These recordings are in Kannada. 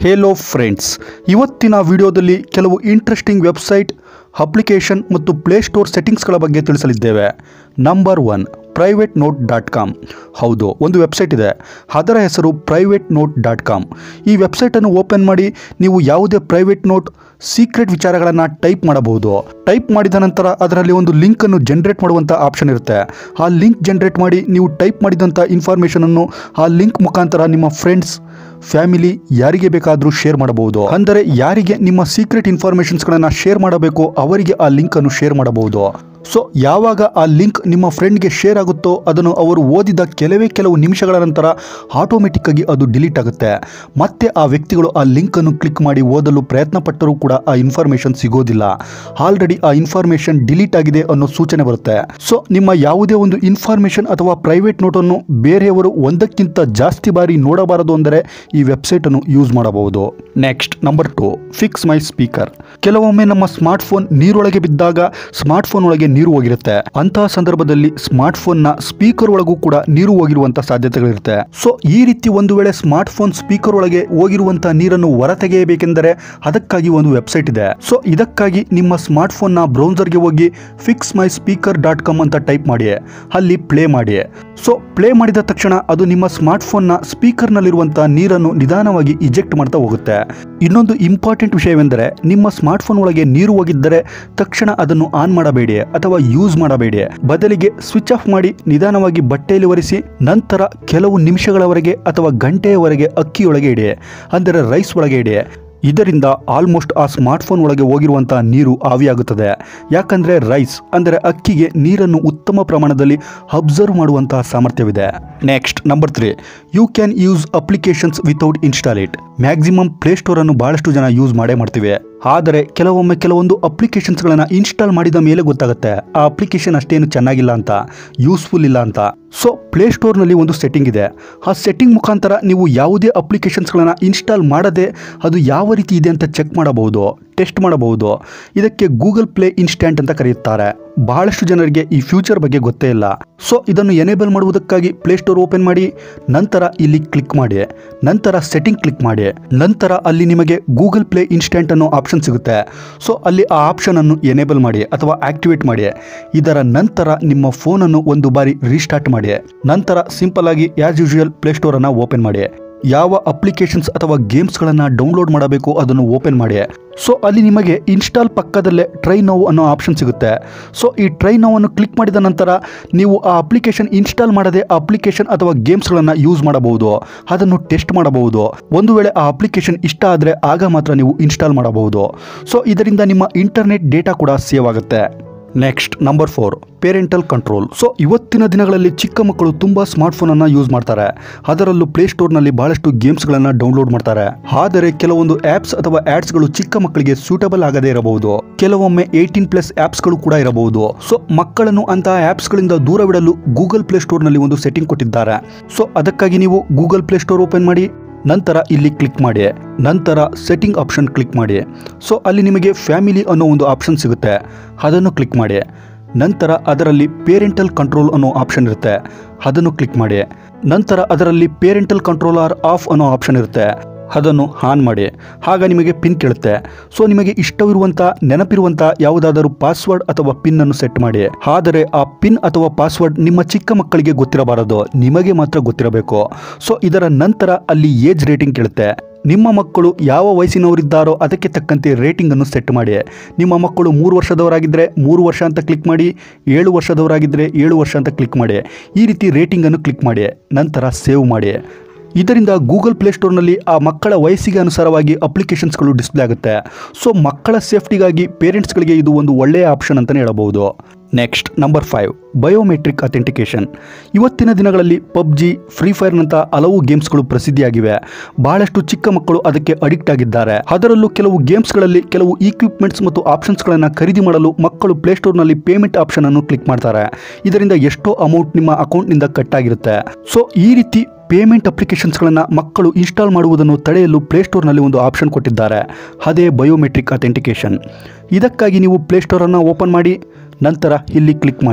ಹೇಲೋ ಫ್ರೆಂಡ್ಸ್ ಇವತ್ತಿನ ವಿಡಿಯೋದಲ್ಲಿ ಕೆಲವು ಇಂಟ್ರೆಸ್ಟಿಂಗ್ ವೆಬ್ಸೈಟ್ ಅಪ್ಲಿಕೇಶನ್ ಮತ್ತು ಪ್ಲೇಸ್ಟೋರ್ ಸೆಟ್ಟಿಂಗ್ಸ್ಗಳ ಬಗ್ಗೆ ತಿಳಿಸಲಿದ್ದೇವೆ number one private note dot com ಹೌದು ಒಂದು ವೆಬ್ಸೈಟ್ ಇದೆ ಅದರ ಹೆಸರು ಪ್ರೈವೇಟ್ ನೋಟ್ ಡಾಟ್ ಕಾಮ್ ಈ ವೆಬ್ಸೈಟನ್ನು ಓಪನ್ ಮಾಡಿ ನೀವು ಯಾವುದೇ ಪ್ರೈವೇಟ್ ನೋಟ್ ಸೀಕ್ರೆಟ್ ವಿಚಾರಗಳನ್ನು ಟೈಪ್ ಮಾಡಬಹುದು ಟೈಪ್ ಮಾಡಿದ ನಂತರ ಅದರಲ್ಲಿ ಒಂದು ಲಿಂಕನ್ನು ಜನರೇಟ್ ಮಾಡುವಂಥ ಆಪ್ಷನ್ ಇರುತ್ತೆ ಆ ಲಿಂಕ್ ಜನರೇಟ್ ಮಾಡಿ ನೀವು ಟೈಪ್ ಮಾಡಿದಂಥ ಇನ್ಫಾರ್ಮೇಷನನ್ನು ಆ ಲಿಂಕ್ ಮುಖಾಂತರ ನಿಮ್ಮ ಫ್ರೆಂಡ್ಸ್ ಫ್ಯಾಮಿಲಿ ಯಾರಿಗೆ ಬೇಕಾದರೂ ಶೇರ್ ಮಾಡಬಹುದು ಅಂದರೆ ಯಾರಿಗೆ ನಿಮ್ಮ ಸೀಕ್ರೆಟ್ ಇನ್ಫಾರ್ಮೇಷನ್ಸ್ಗಳನ್ನು ಶೇರ್ ಮಾಡಬೇಕು ಅವರಿಗೆ ಆ ಲಿಂಕನ್ನು ಶೇರ್ ಮಾಡಬಹುದು ಸೊ ಯಾವಾಗ ಆ ಲಿಂಕ್ ನಿಮ್ಮ ಫ್ರೆಂಡ್ಗೆ ಶೇರ್ ಆಗುತ್ತೋ ಅದನ್ನು ಅವರು ಓದಿದ ಕೆಲವೇ ಕೆಲವು ನಿಮಿಷಗಳ ನಂತರ ಆಟೋಮೆಟಿಕ್ ಆಗಿ ಅದು ಡಿಲೀಟ್ ಆಗುತ್ತೆ ಮತ್ತೆ ಆ ವ್ಯಕ್ತಿಗಳು ಆ ಲಿಂಕನ್ನು ಕ್ಲಿಕ್ ಮಾಡಿ ಓದಲು ಪ್ರಯತ್ನ ಪಟ್ಟರೂ ಕೂಡ ಆ ಇನ್ಫಾರ್ಮೇಷನ್ ಸಿಗೋದಿಲ್ಲ ಆಲ್ರೆಡಿ ಆ ಇನ್ಫಾರ್ಮೇಷನ್ ಡಿಲೀಟ್ ಆಗಿದೆ ಅನ್ನೋ ಸೂಚನೆ ಬರುತ್ತೆ ಸೊ ನಿಮ್ಮ ಯಾವುದೇ ಒಂದು ಇನ್ಫಾರ್ಮೇಷನ್ ಅಥವಾ ಪ್ರೈವೇಟ್ ನೋಟನ್ನು ಬೇರೆಯವರು ಒಂದಕ್ಕಿಂತ ಜಾಸ್ತಿ ಬಾರಿ ನೋಡಬಾರದು ಅಂದರೆ ಈ ವೆಬ್ಸೈಟನ್ನು ಯೂಸ್ ಮಾಡಬಹುದು next number two fix my speaker ಕೆಲವೊಮ್ಮೆ ನಮ್ಮ ಸ್ಮಾರ್ಟ್ ಫೋನ್ ನೀರೊಳಗೆ ಬಿದ್ದಾಗ ಸ್ಮಾರ್ಟ್ ಫೋನ್ ಒಳಗೆ ನೀರು ಹೋಗಿರುತ್ತೆ ಅಂತಹ ಸಂದರ್ಭದಲ್ಲಿ ಸ್ಮಾರ್ಟ್ ಫೋನ್ ನ ಸ್ಪೀಕರ್ ಒಳಗೂ ಕೂಡ ನೀರು ಹೋಗಿರುವಂತ ಸಾಧ್ಯತೆಗಳಿರುತ್ತೆ ಸೊ ಈ ರೀತಿ ಒಂದು ವೇಳೆ ಸ್ಮಾರ್ಟ್ ಫೋನ್ ಸ್ಪೀಕರ್ ಒಳಗೆ ಹೋಗಿರುವಂತಹ ನೀರನ್ನು ಹೊರತೆಗೆಯಬೇಕೆಂದರೆ ಅದಕ್ಕಾಗಿ ಒಂದು ವೆಬ್ಸೈಟ್ ಇದೆ ಸೊ ಇದಕ್ಕಾಗಿ ನಿಮ್ಮ ಸ್ಮಾರ್ಟ್ ಫೋನ್ ನ ಬ್ರೌಸರ್ಗೆ ಹೋಗಿ fix my speaker dot com ಅಂತ ಟೈಪ್ ಮಾಡಿ ಅಲ್ಲಿ ಪ್ಲೇ ಮಾಡಿ ಸೊ ಪ್ಲೇ ಮಾಡಿದ ತಕ್ಷಣ ಅದು ನಿಮ್ಮ ಸ್ಮಾರ್ಟ್ ಫೋನ್ ನ ಸ್ಪೀಕರ್ ನಲ್ಲಿರುವಂತಹ ನೀರನ್ನು ನಿಧಾನವಾಗಿ ಇಜೆಕ್ಟ್ ಮಾಡ್ತಾ ಹೋಗುತ್ತೆ ಇನ್ನೊಂದು ಇಂಪಾರ್ಟೆಂಟ್ ವಿಷಯವೆಂದರೆ ನಿಮ್ಮ ಸ್ಮಾರ್ಟ್ ಫೋನ್ ಒಳಗೆ ನೀರು ಹೋಗಿದ್ದರೆ ತಕ್ಷಣ ಅದನ್ನು ಆನ್ ಮಾಡಬೇಡಿ ಅಥವಾ ಯೂಸ್ ಮಾಡಬೇಡಿ ಬದಲಿಗೆ ಸ್ವಿಚ್ ಆಫ್ ಮಾಡಿ ನಿಧಾನವಾಗಿ ಬಟ್ಟೆಯಲ್ಲಿ ಒರೆಸಿ ನಂತರ ಕೆಲವು ನಿಮಿಷಗಳವರೆಗೆ ಅಥವಾ ಗಂಟೆಯವರೆಗೆ ಅಕ್ಕಿಯೊಳಗೆ ಇಡಿ ಅಂದರೆ ರೈಸ್ ಒಳಗೆ ಇಡಿ ಇದರಿಂದ ಆಲ್ಮೋಸ್ಟ್ ಆ ಸ್ಮಾರ್ಟ್ ಫೋನ್ ಒಳಗೆ ಹೋಗಿರುವಂತಹ ನೀರು ಆವಿಯಾಗುತ್ತದೆ ಯಾಕಂದ್ರೆ ರೈಸ್ ಅಂದರೆ ಅಕ್ಕಿಗೆ ನೀರನ್ನು ಉತ್ತಮ ಪ್ರಮಾಣದಲ್ಲಿ ಅಬ್ಸರ್ವ್ ಮಾಡುವಂತಹ ಸಾಮರ್ಥ್ಯವಿದೆ next number three you can use applications without install it maximum play store ಅನ್ನು ಬಹಳಷ್ಟು ಜನ ಯೂಸ್ ಮಾಡೇ ಮಾಡ್ತೀವಿ ಆದರೆ ಕೆಲವೊಮ್ಮೆ ಕೆಲವೊಂದು ಅಪ್ಲಿಕೇಶನ್ಸ್ಗಳನ್ನು ಇನ್ಸ್ಟಾಲ್ ಮಾಡಿದ ಮೇಲೆ ಗೊತ್ತಾಗುತ್ತೆ ಆ ಅಪ್ಲಿಕೇಶನ್ ಅಷ್ಟೇನು ಚೆನ್ನಾಗಿಲ್ಲ ಅಂತ ಯೂಸ್ಫುಲ್ ಇಲ್ಲ ಅಂತ ಸೊ ಪ್ಲೇಸ್ಟೋರ್ನಲ್ಲಿ ಒಂದು ಸೆಟ್ಟಿಂಗ್ ಇದೆ ಆ ಸೆಟ್ಟಿಂಗ್ ಮುಖಾಂತರ ನೀವು ಯಾವುದೇ ಅಪ್ಲಿಕೇಶನ್ಸ್ಗಳನ್ನು ಇನ್ಸ್ಟಾಲ್ ಮಾಡದೆ ಅದು ಯಾವ ರೀತಿ ಇದೆ ಅಂತ ಚೆಕ್ ಮಾಡಬಹುದು ಟೆಸ್ಟ್ ಮಾಡಬಹುದು ಇದಕ್ಕೆ ಗೂಗಲ್ ಪ್ಲೇ ಇನ್ಸ್ಟ್ಯಾಂಟ್ ಅಂತ ಕರೆಯುತ್ತಾರೆ ಬಹಳಷ್ಟು ಜನರಿಗೆ ಈ ಫ್ಯೂಚರ್ ಬಗ್ಗೆ ಗೊತ್ತೇ ಇಲ್ಲ ಸೊ ಇದನ್ನು ಎನೇಬಲ್ ಮಾಡುವುದಕ್ಕಾಗಿ ಪ್ಲೇಸ್ಟೋರ್ ಓಪನ್ ಮಾಡಿ ನಂತರ ಇಲ್ಲಿ ಕ್ಲಿಕ್ ಮಾಡಿ ನಂತರ ಸೆಟ್ಟಿಂಗ್ ಕ್ಲಿಕ್ ಮಾಡಿ ನಂತರ ಅಲ್ಲಿ ನಿಮಗೆ ಗೂಗಲ್ ಪ್ಲೇ ಇನ್ಸ್ಟ್ಯಾಂಟ್ ಅನ್ನೋ ಆಪ್ಷನ್ ಸಿಗುತ್ತೆ ಸೊ ಅಲ್ಲಿ ಆ ಆಪ್ಷನ್ ಅನ್ನು ಎನೇಬಲ್ ಮಾಡಿ ಅಥವಾ ಆಕ್ಟಿವೇಟ್ ಮಾಡಿ ಇದರ ನಂತರ ನಿಮ್ಮ ಫೋನನ್ನು ಒಂದು ಬಾರಿ ರೀಸ್ಟಾರ್ಟ್ ಮಾಡಿ ನಂತರ ಸಿಂಪಲ್ ಆಗಿ ಆಸ್ ಯೂಶುವಲ್ ಪ್ಲೇಸ್ಟೋರ್ ಅನ್ನ ಓಪನ್ ಮಾಡಿ ಯಾವ ಅಪ್ಲಿಕೇಶನ್ಸ್ ಅಥವಾ ಗೇಮ್ಸ್ಗಳನ್ನು ಡೌನ್ಲೋಡ್ ಮಾಡಬೇಕು ಅದನ್ನು ಓಪನ್ ಮಾಡಿ ಸೊ ಅಲ್ಲಿ ನಿಮಗೆ ಇನ್ಸ್ಟಾಲ್ ಪಕ್ಕದಲ್ಲೇ ಟ್ರೈ ನೋವು ಅನ್ನೋ ಆಪ್ಷನ್ ಸಿಗುತ್ತೆ ಸೊ ಈ ಟ್ರೈ ನೋವನ್ನು ಕ್ಲಿಕ್ ಮಾಡಿದ ನಂತರ ನೀವು ಆ ಅಪ್ಲಿಕೇಶನ್ ಇನ್ಸ್ಟಾಲ್ ಮಾಡದೆ ಆ ಅಪ್ಲಿಕೇಶನ್ ಅಥವಾ ಗೇಮ್ಸ್ಗಳನ್ನು ಯೂಸ್ ಮಾಡಬಹುದು ಅದನ್ನು ಟೆಸ್ಟ್ ಮಾಡಬಹುದು ಒಂದು ವೇಳೆ ಆ ಅಪ್ಲಿಕೇಶನ್ ಇಷ್ಟ ಆದರೆ ಆಗ ಮಾತ್ರ ನೀವು ಇನ್ಸ್ಟಾಲ್ ಮಾಡಬಹುದು ಸೊ ಇದರಿಂದ ನಿಮ್ಮ ಇಂಟರ್ನೆಟ್ ಡೇಟಾ ಕೂಡ ಸೇವ್ ಆಗುತ್ತೆ next number four parental control so ಇವತ್ತಿನ ದಿನಗಳಲ್ಲಿ ಚಿಕ್ಕ ಮಕ್ಕಳು ತುಂಬಾ ಸ್ಮಾರ್ಟ್ ಫೋನ್ ಅನ್ನ ಯೂಸ್ ಮಾಡ್ತಾರೆ ಅದರಲ್ಲೂ ಪ್ಲೇಸ್ಟೋರ್ನಲ್ಲಿ ಬಹಳಷ್ಟು ಗೇಮ್ಸ್ಗಳನ್ನು ಡೌನ್ಲೋಡ್ ಮಾಡ್ತಾರೆ ಆದರೆ ಕೆಲವೊಂದು ಆಪ್ಸ್ ಅಥವಾ ಆಡ್ಸ್ಗಳು ಚಿಕ್ಕ ಮಕ್ಕಳಿಗೆ ಸೂಟಬಲ್ ಆಗದೇ ಇರಬಹುದು ಕೆಲವೊಮ್ಮೆ ಏಯ್ಟೀನ್ ಪ್ಲಸ್ ಆಪ್ಸ್ಗಳು ಕೂಡ ಇರಬಹುದು ಸೊ ಮಕ್ಕಳನ್ನು ಅಂತಹ ಆಪ್ಸ್ಗಳಿಂದ ದೂರವಿಡಲು ಗೂಗಲ್ ಪ್ಲೇಸ್ಟೋರ್ನಲ್ಲಿ ಒಂದು ಸೆಟ್ಟಿಂಗ್ ಕೊಟ್ಟಿದ್ದಾರೆ ಸೊ ಅದಕ್ಕಾಗಿ ನೀವು ಗೂಗಲ್ ಪ್ಲೇಸ್ಟೋರ್ ಓಪನ್ ಮಾಡಿ ನಂತರ ಇಲ್ಲಿ ಕ್ಲಿಕ್ ಮಾಡಿ ನಂತರ ಸೆಟ್ಟಿಂಗ್ ಆಪ್ಷನ್ ಕ್ಲಿಕ್ ಮಾಡಿ ಸೊ ಅಲ್ಲಿ ನಿಮಗೆ ಫ್ಯಾಮಿಲಿ ಅನ್ನೋ ಒಂದು ಆಪ್ಷನ್ ಸಿಗುತ್ತೆ ಅದನ್ನು ಕ್ಲಿಕ್ ಮಾಡಿ ನಂತರ ಅದರಲ್ಲಿ ಪೇರೆಂಟಲ್ ಕಂಟ್ರೋಲ್ ಅನ್ನೋ ಆಪ್ಷನ್ ಇರುತ್ತೆ ಅದನ್ನು ಕ್ಲಿಕ್ ಮಾಡಿ ನಂತರ ಅದರಲ್ಲಿ ಪೇರೆಂಟಲ್ ಕಂಟ್ರೋಲರ್ ಆಫ್ ಅನ್ನೋ ಆಪ್ಷನ್ ಇರುತ್ತೆ ಅದನ್ನು ಆನ್ ಮಾಡಿ ಆಗ ನಿಮಗೆ ಪಿನ್ ಕೇಳುತ್ತೆ ಸೊ ನಿಮಗೆ ಇಷ್ಟವಿರುವಂಥ ನೆನಪಿರುವಂಥ ಯಾವುದಾದರೂ ಪಾಸ್ವರ್ಡ್ ಅಥವಾ ಪಿನ್ ಅನ್ನು ಸೆಟ್ ಮಾಡಿ ಆದರೆ ಆ ಪಿನ್ ಅಥವಾ ಪಾಸ್ವರ್ಡ್ ನಿಮ್ಮ ಚಿಕ್ಕ ಮಕ್ಕಳಿಗೆ ಗೊತ್ತಿರಬಾರದು ನಿಮಗೆ ಮಾತ್ರ ಗೊತ್ತಿರಬೇಕು ಸೊ ಇದರ ನಂತರ ಅಲ್ಲಿ ಏಜ್ ರೇಟಿಂಗ್ ಕೇಳುತ್ತೆ ನಿಮ್ಮ ಮಕ್ಕಳು ಯಾವ ವಯಸ್ಸಿನವರಿದ್ದಾರೋ ಅದಕ್ಕೆ ತಕ್ಕಂತೆ ರೇಟಿಂಗ್ ಅನ್ನು ಸೆಟ್ ಮಾಡಿ ನಿಮ್ಮ ಮಕ್ಕಳು ಮೂರು ವರ್ಷದವರಾಗಿದ್ದರೆ ಮೂರು ವರ್ಷ ಅಂತ ಕ್ಲಿಕ್ ಮಾಡಿ ಏಳು ವರ್ಷದವರಾಗಿದ್ದರೆ ಏಳು ವರ್ಷ ಅಂತ ಕ್ಲಿಕ್ ಮಾಡಿ ಈ ರೀತಿ ರೇಟಿಂಗ್ ಅನ್ನು ಕ್ಲಿಕ್ ಮಾಡಿ ನಂತರ ಸೇವ್ ಮಾಡಿ ಇದರಿಂದ ಗೂಗಲ್ ಪ್ಲೇಸ್ಟೋರ್ನಲ್ಲಿ ಆ ಮಕ್ಕಳ ವಯಸ್ಸಿಗೆ ಅನುಸಾರವಾಗಿ ಅಪ್ಲಿಕೇಶನ್ಸ್ಗಳು ಡಿಸ್ಪ್ಲೇ ಆಗುತ್ತೆ ಸೊ ಮಕ್ಕಳ ಸೇಫ್ಟಿಗಾಗಿ ಪೇರೆಂಟ್ಸ್ಗಳಿಗೆ ಇದು ಒಂದು ಒಳ್ಳೆಯ ಆಪ್ಷನ್ ಅಂತಲೇ ಹೇಳಬಹುದು next number five biometric authentication ಇವತ್ತಿನ ದಿನಗಳಲ್ಲಿ ಪಬ್ಜಿ ಫ್ರೀ ಫೈರ್ನಂಥ ಹಲವು ಗೇಮ್ಸ್ಗಳು ಪ್ರಸಿದ್ಧಿಯಾಗಿವೆ ಬಹಳಷ್ಟು ಚಿಕ್ಕ ಮಕ್ಕಳು ಅದಕ್ಕೆ ಅಡಿಕ್ಟ್ ಆಗಿದ್ದಾರೆ ಅದರಲ್ಲೂ ಕೆಲವು ಗೇಮ್ಸ್ಗಳಲ್ಲಿ ಕೆಲವು ಈಕ್ವಿಪ್ಮೆಂಟ್ಸ್ ಮತ್ತು ಆಪ್ಷನ್ಸ್ಗಳನ್ನು ಖರೀದಿ ಮಾಡಲು ಮಕ್ಕಳು ಪ್ಲೇಸ್ಟೋರ್ನಲ್ಲಿ ಪೇಮೆಂಟ್ ಆಪ್ಷನ್ ಅನ್ನು ಕ್ಲಿಕ್ ಮಾಡ್ತಾರೆ ಇದರಿಂದ ಎಷ್ಟೋ ಅಮೌಂಟ್ ನಿಮ್ಮ ಅಕೌಂಟ್ನಿಂದ ಕಟ್ ಆಗಿರುತ್ತೆ ಸೊ ಈ ರೀತಿ ಪೇಮೆಂಟ್ ಅಪ್ಲಿಕೇಶನ್ಸ್ಗಳನ್ನು ಮಕ್ಕಳು ಇನ್ಸ್ಟಾಲ್ ಮಾಡುವುದನ್ನು ತಡೆಯಲು ಪ್ಲೇಸ್ಟೋರ್ನಲ್ಲಿ ಒಂದು ಆಪ್ಷನ್ ಕೊಟ್ಟಿದ್ದಾರೆ ಅದೇ ಬಯೋಮೆಟ್ರಿಕ್ ಅಥೆಂಟಿಕೇಶನ್ ಇದಕ್ಕಾಗಿ ನೀವು ಪ್ಲೇಸ್ಟೋರನ್ನು ಓಪನ್ ಮಾಡಿ ನಂತರ ಇಲ್ಲಿ ಕ್ಲಿಕ್ ಮಾಡಿ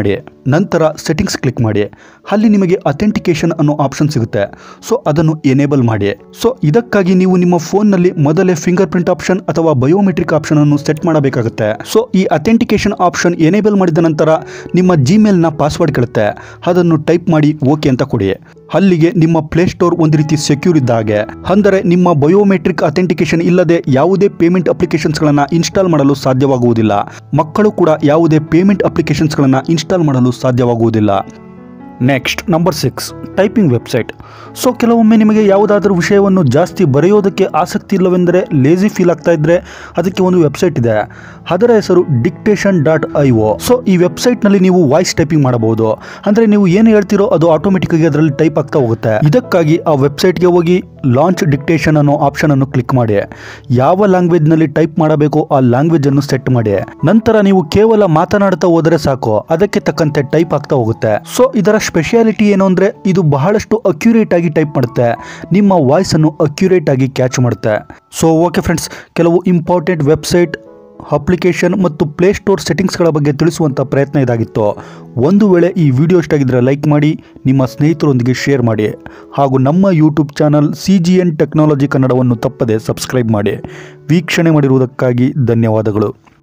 ನಂತರ ಸೆಟ್ಟಿಂಗ್ಸ್ ಕ್ಲಿಕ್ ಮಾಡಿ ಅಲ್ಲಿ ನಿಮಗೆ ಅಥೆಂಟಿಕೇಶನ್ ಅನ್ನೋ ಆಪ್ಷನ್ ಸಿಗುತ್ತೆ ಸೊ ಅದನ್ನು ಎನೇಬಲ್ ಮಾಡಿ ಸೊ ಇದಕ್ಕಾಗಿ ನೀವು ನಿಮ್ಮ ಫೋನ್ನಲ್ಲಿ ಮೊದಲೇ ಫಿಂಗರ್ ಪ್ರಿಂಟ್ ಆಪ್ಷನ್ ಅಥವಾ ಬಯೋಮೆಟ್ರಿಕ್ ಆಪ್ಷನ್ ಅನ್ನು ಸೆಟ್ ಮಾಡಬೇಕಾಗುತ್ತೆ ಸೊ ಈ ಅಥೆಂಟಿಕೇಶನ್ ಆಪ್ಷನ್ ಎನೇಬಲ್ ಮಾಡಿದ ನಂತರ ನಿಮ್ಮ ಜಿಮೇಲ್ನ ಪಾಸ್ವರ್ಡ್ ಕೇಳುತ್ತೆ ಅದನ್ನು ಟೈಪ್ ಮಾಡಿ ಓಕೆ ಅಂತ ಕೊಡಿ ಅಲ್ಲಿಗೆ ನಿಮ್ಮ ಪ್ಲೇಸ್ಟೋರ್ ಒಂದು ರೀತಿ ಸೆಕ್ಯೂರ್ ಇದ್ದ ಹಾಗೆ ಅಂದರೆ ನಿಮ್ಮ ಬಯೋಮೆಟ್ರಿಕ್ ಅಥೆಂಟಿಕೇಶನ್ ಇಲ್ಲದೆ ಯಾವುದೇ ಪೇಮೆಂಟ್ ಅಪ್ಲಿಕೇಶನ್ಸ್ಗಳನ್ನು ಇನ್ಸ್ಟಾಲ್ ಮಾಡಲು ಸಾಧ್ಯವಾಗುವುದಿಲ್ಲ ಮಕ್ಕಳು ಕೂಡ ಯಾವುದೇ ಪೇಮೆಂಟ್ ಅಪ್ಲಿಕೇಶನ್ಸ್ಗಳನ್ನು ಇನ್ಸ್ಟಾಲ್ ಮಾಡಲು ಸಾಧ್ಯವಾಗುವುದಿಲ್ಲ next number six typing website so ಕೆಲವೊಮ್ಮೆ ನಿಮಗೆ ಯಾವುದಾದ್ರೂ ವಿಷಯವನ್ನು ಜಾಸ್ತಿ ಬರೆಯೋದಕ್ಕೆ ಆಸಕ್ತಿ ಇಲ್ಲವೆಂದರೆ ಲೇಜಿ ಫೀಲ್ ಆಗ್ತಾ ಇದ್ದರೆ ಅದಕ್ಕೆ ಒಂದು ವೆಬ್ಸೈಟ್ ಇದೆ ಅದರ ಹೆಸರು dictation dot I O so ಈ ವೆಬ್ಸೈಟ್ನಲ್ಲಿ ನೀವು ವಾಯ್ಸ್ ಟೈಪಿಂಗ್ ಮಾಡಬಹುದು ಅಂದರೆ ನೀವು ಏನು ಹೇಳ್ತಿರೋ ಅದು ಆಟೋಮೆಟಿಕ್ಕಾಗಿ ಅದರಲ್ಲಿ ಟೈಪ್ ಆಗ್ತಾ ಹೋಗುತ್ತೆ ಇದಕ್ಕಾಗಿ ಆ ವೆಬ್ಸೈಟ್ಗೆ ಹೋಗಿ ಲಾಂಚ್ ಡಿಕ್ಟೇಷನ್ ಅನ್ನೋ ಆಪ್ಷನ್ ಅನ್ನು ಕ್ಲಿಕ್ ಮಾಡಿ ಯಾವ ಲ್ಯಾಂಗ್ವೇಜ್ನಲ್ಲಿ ಟೈಪ್ ಮಾಡಬೇಕೋ ಆ ಲ್ಯಾಂಗ್ವೇಜ್ ಅನ್ನು ಸೆಟ್ ಮಾಡಿ ನಂತರ ನೀವು ಕೇವಲ ಮಾತನಾಡ್ತಾ ಹೋದರೆ ಸಾಕು ಅದಕ್ಕೆ ತಕ್ಕಂತೆ ಟೈಪ್ ಆಗ್ತಾ ಹೋಗುತ್ತೆ ಸೊ ಇದರ ಸ್ಪೆಷಾಲಿಟಿ ಏನು ಅಂದರೆ ಇದು ಬಹಳಷ್ಟು ಅಕ್ಯುರೇಟ್ ಆಗಿ ಟೈಪ್ ಮಾಡುತ್ತೆ ನಿಮ್ಮ ವಾಯ್ಸ್ ಅನ್ನು ಅಕ್ಯುರೇಟ್ ಆಗಿ ಕ್ಯಾಚ್ ಮಾಡುತ್ತೆ ಸೊ ಓಕೆ ಫ್ರೆಂಡ್ಸ್ ಕೆಲವು ಇಂಪಾರ್ಟೆಂಟ್ ವೆಬ್ಸೈಟ್ ಅಪ್ಲಿಕೇಶನ್ ಮತ್ತು ಪ್ಲೇಸ್ಟೋರ್ ಸೆಟ್ಟಿಂಗ್ಸ್ಗಳ ಬಗ್ಗೆ ತಿಳಿಸುವಂಥ ಪ್ರಯತ್ನ ಇದಾಗಿತ್ತು ಒಂದು ವೇಳೆ ಈ ವಿಡಿಯೋ ಇಷ್ಟ ಆಗಿದ್ದರೆ ಲೈಕ್ ಮಾಡಿ ನಿಮ್ಮ ಸ್ನೇಹಿತರೊಂದಿಗೆ ಶೇರ್ ಮಾಡಿ ಹಾಗೂ ನಮ್ಮ YouTube channel C G N technology ಕನ್ನಡವನ್ನು ತಪ್ಪದೆ ಸಬ್ಸ್ಕ್ರೈಬ್ ಮಾಡಿ ವೀಕ್ಷಣೆ ಮಾಡಿರುವುದಕ್ಕಾಗಿ ಧನ್ಯವಾದಗಳು